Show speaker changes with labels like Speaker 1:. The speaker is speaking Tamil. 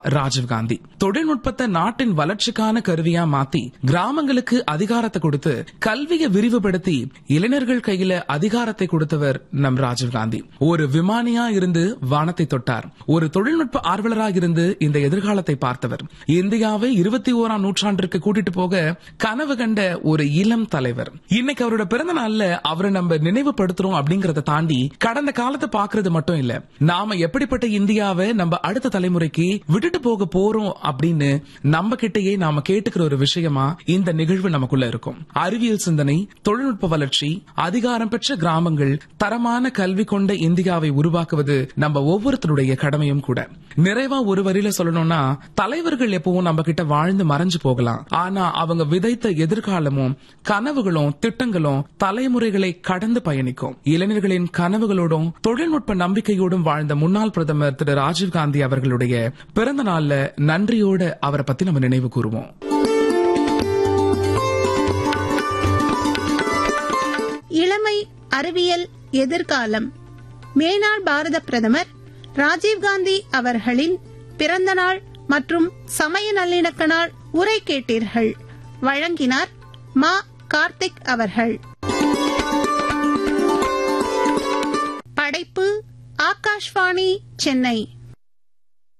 Speaker 1: ராஜீவ்காந்தி தொழில்நுட்பத்தை நாட்டின் வளர்ச்சிக்கான கருவியா மாத்தி கிராமங்களுக்கு அதிகாரத்தை கொடுத்து கல்வியை விரிவுபடுத்தி இளைஞர்கள் கையில அதிகாரத்தை கொடுத்தவர் நம் ராஜீவ்காந்தி ஒரு விமானியா இருந்து வானத்தை தொட்டார் ஒரு தொழில்நுட்ப ஆர்வலரா இருந்து இந்த எதிர்காலத்தை பார்த்தவர் இந்தியாவை இருபத்தி ஓராம் நூற்றாண்டிற்கு கூட்டிட்டு போக கனவு கண்ட ஒரு இளம் தலைவர் இன்னைக்கு அவரோட பிறந்த நாள்ல அவரை நம்ம நினைவுபடுத்துறோம் அப்படிங்கறத தாண்டி கடந்த காலத்தை பாக்குறது மட்டும் இல்ல நாம எப்படிப்பட்ட இந்தியாவை நம்ம அடுத்த தலைமுறைக்கு விட்டுட்டு போக போறோம் அப்படின்னு நம்ம கிட்டயே நாம கேட்டுக்கிற ஒரு விஷயமா இந்த நிகழ்வு நமக்குள்ள இருக்கும் அறிவியல் சிந்தனை தொழில்நுட்ப வளர்ச்சி அதிகாரம் பெற்ற கிராமங்கள் தரமான கல்வி கொண்ட இந்தியாவை உருவாக்குவது நம்ம ஒவ்வொருத்தருடைய கடமையும் கூட நிறைவா ஒரு வரியில சொல்லணும்னா தலைவர்கள் எப்பவும் நம்ம கிட்ட வாழ்ந்து மறைஞ்சு போகலாம் ஆனா அவங்க விதைத்த எதிர்காலமும் கனவுகளும் திட்டங்களும் தலைமுறைகளை கடந்து பயணிக்கும் இளைஞர்களின் கனவுகளோடும் தொழில்நுட்ப நம்பிக்கையோடும் வாழ்ந்த முன்னாள் பிரதமர் திரு ராஜீவ்காந்தி அவர்களுடைய பிறந்த நாள்ல நன்றியோட அவரை பத்தி நம்ம நினைவு கூறுவோம்
Speaker 2: இளமை அறிவியல் எதிர்காலம் மேனாள் பாரத பிரதமர் ராஜீவ்காந்தி அவர்களின் பிறந்த நாள் மற்றும் சமய நல்லிணக்க நாள் உரை கேட்டீர்கள் வழங்கினார் மா கார்த்திக் அவர்கள் படைப்பு ஆகாஷ்வாணி சென்னை